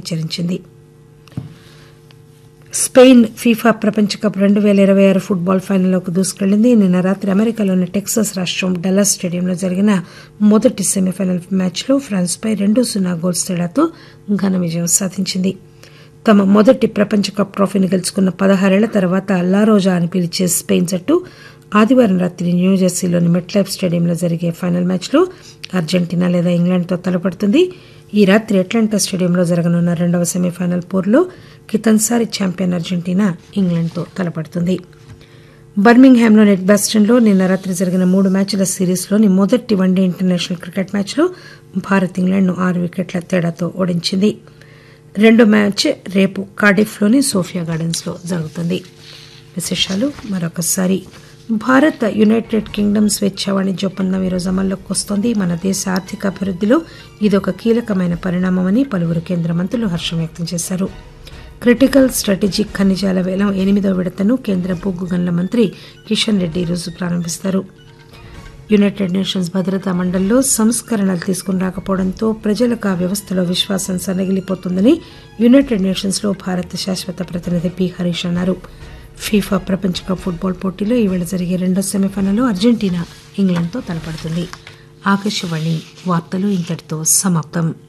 హెచ్చరించింది Spain FIFA ప్రపంచ cup రెండు పేల ఇరవై ఆరు ఫుట్బాల్ ఫైనల్లోకి దూసుకెళ్లింది నిన్న రాత్రి అమెరికాలోని టెక్సాస్ రాష్టం డల్లాస్ స్టేడియంలో జరిగిన మొదటి సెమీఫైనల్ మ్యాచ్లో ఫ్రాన్స్పై రెండు సున్నా గోల్స్ తేడాతో ఘన విజయం సాధించింది తమ మొదటి ప్రపంచ కప్ ట్రోఫీని గెలుచుకున్న పదహారేళ్ల తర్వాత లారోజా అని పిలిచే స్పెయిన్ జట్టు ఆదివారం రాత్రి న్యూజెర్సీలోని మెట్లైఫ్ స్టేడియంలో జరిగే ఫైనల్ మ్యాచ్లో అర్జెంటీనా లేదా ఇంగ్లాండ్తో తలపడుతుంది ఈ రాత్రి అట్లాంటా స్టేడియంలో జరగనున్న రెండవ సెమీఫైనల్ పోరులో కితన్సారి ఛాంపియన్ అర్జెంటీనా ఇంగ్లాండ్తో తలపడుతుంది బర్మింగ్హామ్లోని ఎడ్బాస్టన్లో నిన్న రాత్రి జరిగిన మూడు మ్యాచ్ల సిరీస్లోని మొదటి వన్డే ఇంటర్నేషనల్ క్రికెట్ మ్యాచ్లో భారత్ ఇంగ్లాండ్ను ఆరు వికెట్ల తేడాతో ఓడించింది రెండో మ్యాచ్ రేపు కార్డిఫ్లోని సోఫియా గార్డెన్స్లో జరుగుతుంది విశేషాలు మరొకసారి భారత్ యునైటెడ్ కింగ్డమ్ స్వేచ్ఛా వాణిజ్య ఒప్పందం ఈరోజు అమల్లోకి వస్తోంది మన దేశ ఆర్థిక అభివృద్ధిలో ఇదొక కీలకమైన పరిణామమని పలువురు కేంద్ర మంత్రులు హర్షం వ్యక్తం చేశారు క్రిటికల్ స్ట్రాటజిక్ ఖనిజాల వేలం ఎనిమిదవ విడతను కేంద్ర బొగ్గు గనుల మంత్రి కిషన్ రెడ్డి ఈరోజు ప్రారంభిస్తారు యునైటెడ్ నేషన్స్ భద్రతా మండలిలో సంస్కరణలు తీసుకుని రాకపోవడంతో ప్రజలకు ఆ వ్యవస్థలో విశ్వాసం సన్నగిలిపోతుందని యునైటెడ్ నేషన్స్లో భారత శాశ్వత ప్రతినిధి పి హరీష్ అన్నారు ఫీఫా ప్రపంచ కప్ ఫుట్బాల్ పోటీలో ఈవేళ జరిగే రెండో సెమీఫైనల్లో అర్జెంటీనా ఇంగ్లాండ్తో తలపడుతుంది ఆకాశవాణి వార్తలు ఇంతటితో సమాప్తం